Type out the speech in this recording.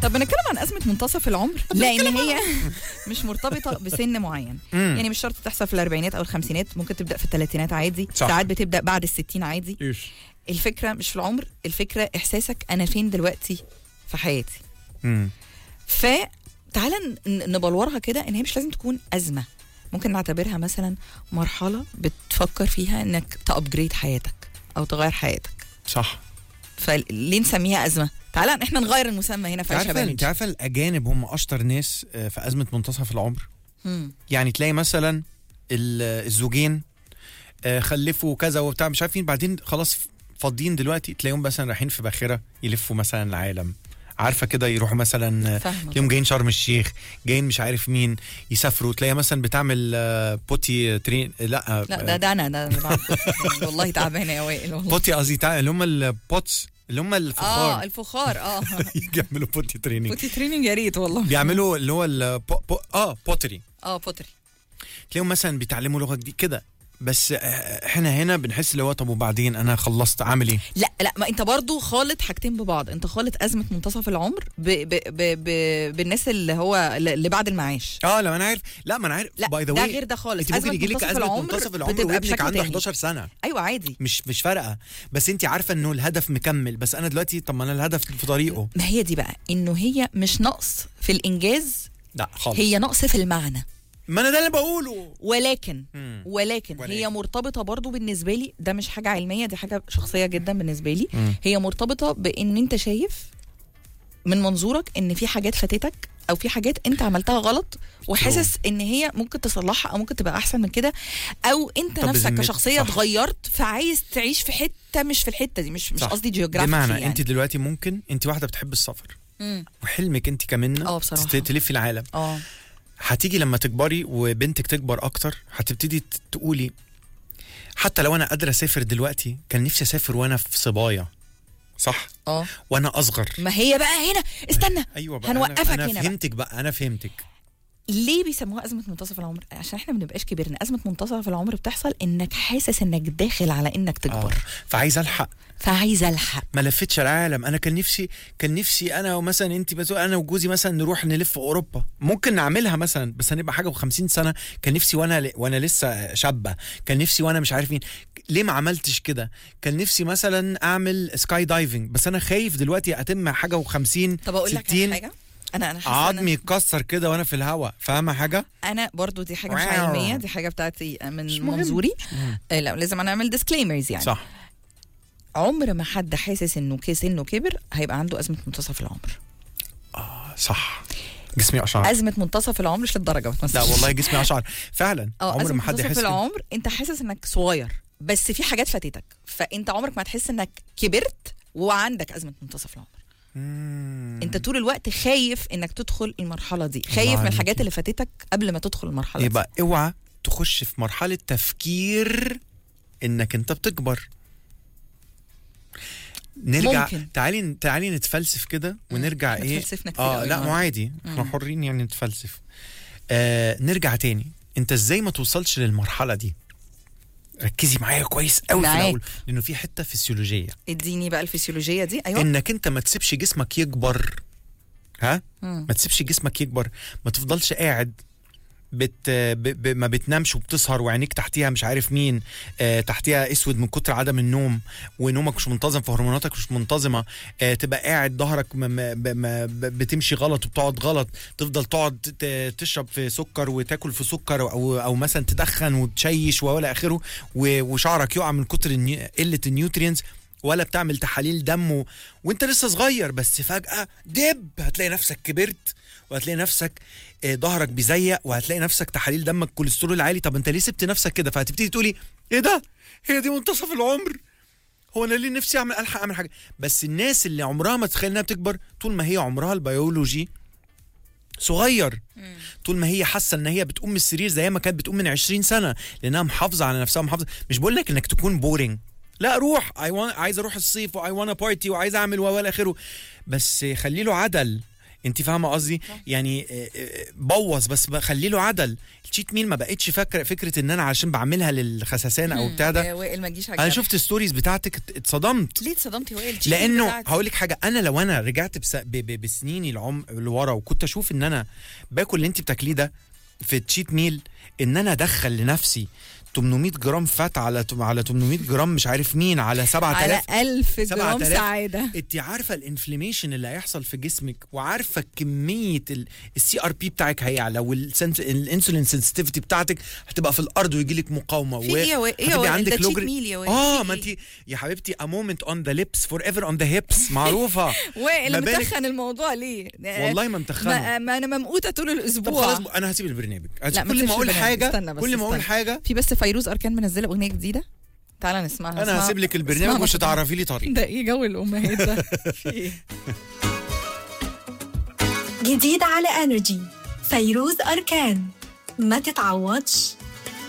طب بنتكلم عن ازمه منتصف العمر لان هي مش مرتبطه بسن معين مم. يعني مش شرط تحصل في الاربعينات او الخمسينات ممكن تبدا في الثلاثينات عادي صح. ساعات بتبدا بعد الستين عادي ايش الفكره مش في العمر الفكره احساسك انا فين دلوقتي في حياتي مم. فتعالى ن- نبلورها كده ان هي مش لازم تكون ازمه ممكن نعتبرها مثلا مرحله بتفكر فيها انك تابجريد حياتك او تغير حياتك صح فليه نسميها ازمه تعالى احنا نغير المسمى هنا انت في عيشة عارفه انت بنج عارفه الاجانب هم اشطر ناس آه، في ازمه منتصف العمر مم. يعني تلاقي مثلا ال- الزوجين آه، خلفوا كذا وبتاع مش عارفين بعدين خلاص فاضيين دلوقتي تلاقيهم مثلا رايحين في باخره يلفوا مثلا العالم عارفه كده يروحوا مثلا فاهمه تلاقيهم جايين شرم الشيخ جايين مش عارف مين يسافروا تلاقيها مثلا بتعمل آه، بوتي ترين لا لا ده ده انا ده ده- والله تعبانه يا وائل والله بوتي قصدي تع- اللي هم البوتس اللي هم اه الفخار الفخار اه يعملوا بوتي تريننج بوتي تريننج يا ريت والله بيعملوا اللي هو البو بو اه بوتري اه بوتري تلاقيهم مثلا بيتعلموا لغه جديده كده بس آه، احنا هنا بنحس اللي هو طب وبعدين انا خلصت عامل ايه؟ لا لا ما انت برضو خالط حاجتين ببعض انت خالط ازمه منتصف العمر ب ب ب ب بالناس اللي هو اللي بعد المعاش اه لا ما انا عارف لا ما انا عارف لا باي ذا ده واي غير ده خالص انت ممكن يجي لك منتصف ازمه منتصف العمر بتبقى وابنك بشكل عنده تاني. 11 سنه ايوه عادي مش مش فارقه بس انت عارفه انه الهدف مكمل بس انا دلوقتي طب ما انا الهدف في طريقه ما هي دي بقى انه هي مش نقص في الانجاز لا خالص هي نقص في المعنى ما انا ده اللي بقوله ولكن مم. ولكن, ولكن. هي مرتبطه برضو بالنسبه لي ده مش حاجه علميه دي حاجه شخصيه جدا بالنسبه لي مم. هي مرتبطه بان انت شايف من منظورك ان في حاجات فاتتك او في حاجات انت عملتها غلط وحاسس ان هي ممكن تصلحها او ممكن تبقى احسن من كده او انت طب نفسك بذمتك- كشخصيه صح. اتغيرت فعايز تعيش في حته مش في الحته دي مش مش صح. قصدي جيوغرافيا بمعنى يعني. انت دلوقتي ممكن انت واحده بتحب السفر مم. وحلمك انت كمنه اه بصراحة. تست- تلفي العالم اه هتيجي لما تكبري وبنتك تكبر اكتر هتبتدي ت- تقولي حتى لو انا قادره اسافر دلوقتي كان نفسي اسافر وانا في صبايا صح اه وانا اصغر ما هي بقى هنا استنى ايوه بقى هنوقفك انا, أنا هنا بقى. فهمتك بقى. انا فهمتك ليه بيسموها ازمه منتصف العمر عشان احنا ما بنبقاش كبرنا ازمه منتصف العمر بتحصل انك حاسس انك داخل على انك تكبر آه. فعايز الحق فعايز الحق ما لفتش العالم انا كان نفسي كان نفسي انا ومثلا انت بتقول انا وجوزي مثلا نروح نلف في اوروبا ممكن نعملها مثلا بس هنبقى حاجه و50 سنه كان نفسي وانا وانا لسه شابه كان نفسي وانا مش عارف مين ليه ما عملتش كده كان نفسي مثلا اعمل سكاي دايفنج بس انا خايف دلوقتي اتم حاجه و50 طب اقول لك على 60 حاجه انا انا حاسه عظمي أنا, يتكسر كده وانا في الهواء فاهمه حاجه انا برضو دي حاجه مش واو. علميه دي حاجه بتاعتي مش من مهم. منظوري مهم. آه لا لازم انا اعمل ديسكليمرز يعني صح عمر ما حد حاسس انه كي سنه كبر هيبقى عنده ازمه منتصف العمر صح جسمي اشعر ازمه منتصف العمر مش للدرجه ما لا تمثلش. والله جسمي اشعر فعلا اه عمر أزمة ما حد منتصف يحس كده. العمر انت حاسس انك صغير بس في حاجات فاتتك فانت عمرك ما هتحس انك كبرت وعندك ازمه منتصف العمر مم. انت طول الوقت خايف انك تدخل المرحله دي خايف من عليكي. الحاجات اللي فاتتك قبل ما تدخل المرحله دي يبقى اوعى تخش في مرحله تفكير انك انت بتكبر نرجع ممكن. تعالي تعالي نتفلسف كده ونرجع احنا ايه اتفلسفنا كتير اه قوي لا النهاردة. ما عادي احنا مم. حرين يعني نتفلسف آه نرجع تاني انت ازاي ما توصلش للمرحله دي ركزي معايا كويس قوي في معاك. الاول لانه في حته فسيولوجيه اديني بقى الفسيولوجيه دي ايوه انك انت ما تسيبش جسمك يكبر ها مم. ما تسيبش جسمك يكبر ما تفضلش قاعد بت ب ب ما بتنامش وبتسهر وعينيك تحتيها مش عارف مين آه تحتيها اسود من كتر عدم النوم ونومك مش منتظم فهرموناتك مش منتظمه آه تبقى قاعد ظهرك ما ما ب- ما ب- بتمشي غلط وبتقعد غلط تفضل تقعد ت- تشرب في سكر وتاكل في سكر او او مثلا تدخن وتشيش ولا اخره و- وشعرك يقع من كتر النيو- قله النيوترينز ولا بتعمل تحاليل دم و... وانت لسه صغير بس فجأة دب هتلاقي نفسك كبرت وهتلاقي نفسك آه، ظهرك بيزيق وهتلاقي نفسك تحاليل دمك كوليسترول عالي طب انت ليه سبت نفسك كده فهتبتدي تقولي ايه ده هي دي منتصف العمر هو انا ليه نفسي اعمل الحق اعمل حاجه بس الناس اللي عمرها ما تتخيل انها بتكبر طول ما هي عمرها البيولوجي صغير طول ما هي حاسه ان هي بتقوم من السرير زي ما كانت بتقوم من 20 سنه لانها محافظه على نفسها محافظه مش بقول لك انك تكون بورينج لا روح I want عايز اروح الصيف واي وانا بارتي وعايز اعمل و الى اخره بس خلي له عدل انت فاهمه قصدي يعني آه، آه، بوظ بس بخلي له عدل التشيت ميل ما بقتش فاكره فكره ان انا عشان بعملها للخساسان او بتاع ده يا وائل ما تجيش على انا الجرح. شفت ستوريز بتاعتك ات- اتصدمت ليه اتصدمتي يا وائل لانه بتاعتي. هقول لك حاجه انا لو انا رجعت بس ب ب بسنيني العم لورا وكنت اشوف ان انا باكل اللي انت بتاكليه ده في التشيت ميل ان انا ادخل لنفسي 800 جرام فات على تم- على 800 جرام مش عارف مين على 7000 على 1000 جرام 7000. سعاده انت عارفه الانفلاميشن اللي هيحصل في جسمك وعارفه كميه السي ار بي بتاعك هيعلى والانسولين سنسيتيفيتي بتاعتك هتبقى في الارض ويجي لك مقاومه في ايه يا وائل ايه يا هتبقى وائل عندك ده تشيت لوجر- ميل يا وائل اه في ما إيه؟ انت يا حبيبتي a moment on the lips forever on the hips معروفه وائل ما بالك- متخن الموضوع ليه والله ما متخنه ما, ما انا ممقوته طول طب الاسبوع خلاص انا هسيب البرنامج لا، ما كل تسيبش ما اقول البرنامج. حاجه استنى بس، كل ما اقول استنى. حاجه في بس فيروز اركان منزله اغنيه جديده تعالى نسمعها انا اسمها- هسيب لك اسمها البرنامج ومش مصدر. هتعرفي لي طريق ده ايه جو الامهات ده في ايه جديد على انرجي فيروز اركان ما تتعوضش